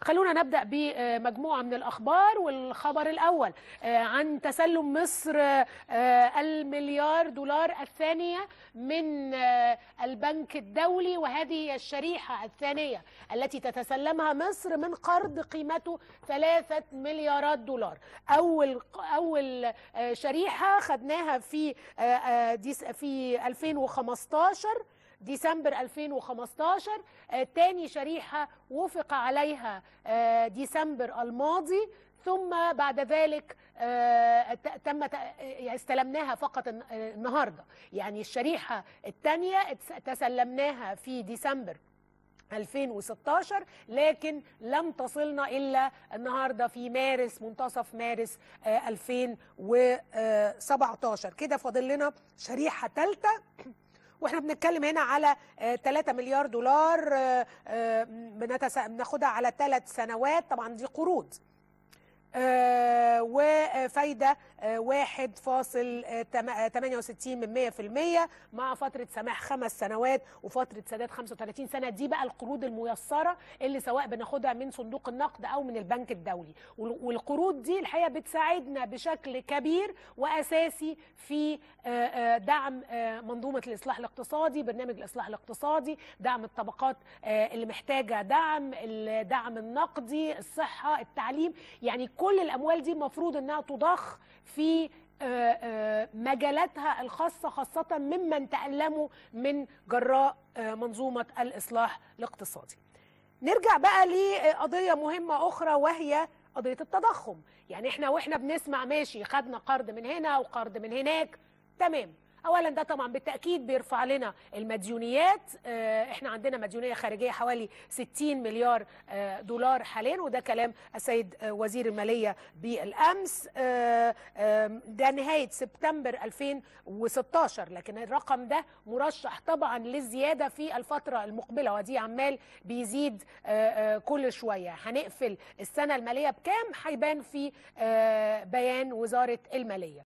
خلونا نبدأ بمجموعة من الأخبار والخبر الأول عن تسلم مصر المليار دولار الثانية من البنك الدولي وهذه هي الشريحة الثانية التي تتسلمها مصر من قرض قيمته ثلاثة مليارات دولار أول أول شريحة خدناها في في 2015 ديسمبر 2015 آه تاني شريحة وفق عليها آه ديسمبر الماضي ثم بعد ذلك آه تم استلمناها فقط النهارده يعني الشريحة الثانية تسلمناها في ديسمبر 2016 لكن لم تصلنا الا النهارده في مارس منتصف مارس 2017 كده فاضل لنا شريحه ثالثه واحنا بنتكلم هنا على 3 مليار دولار بناخدها على ثلاث سنوات طبعا دي قروض وفايدة 1.68 من 100% مع فترة سماح خمس سنوات وفترة سداد 35 سنة دي بقى القروض الميسرة اللي سواء بناخدها من صندوق النقد أو من البنك الدولي والقروض دي الحقيقة بتساعدنا بشكل كبير وأساسي في دعم منظومة الإصلاح الاقتصادي برنامج الإصلاح الاقتصادي دعم الطبقات اللي محتاجة دعم الدعم النقدي الصحة التعليم يعني كل الاموال دي المفروض انها تضخ في مجالاتها الخاصة خاصة ممن تألموا من جراء منظومة الإصلاح الاقتصادي نرجع بقى لقضية مهمة أخرى وهي قضية التضخم يعني احنا واحنا بنسمع ماشي خدنا قرض من هنا وقرض من هناك تمام اولا ده طبعا بالتاكيد بيرفع لنا المديونيات احنا عندنا مديونيه خارجيه حوالي 60 مليار دولار حاليا وده كلام السيد وزير الماليه بالامس ده نهايه سبتمبر 2016 لكن الرقم ده مرشح طبعا للزياده في الفتره المقبله ودي عمال بيزيد كل شويه هنقفل السنه الماليه بكام هيبان في بيان وزاره الماليه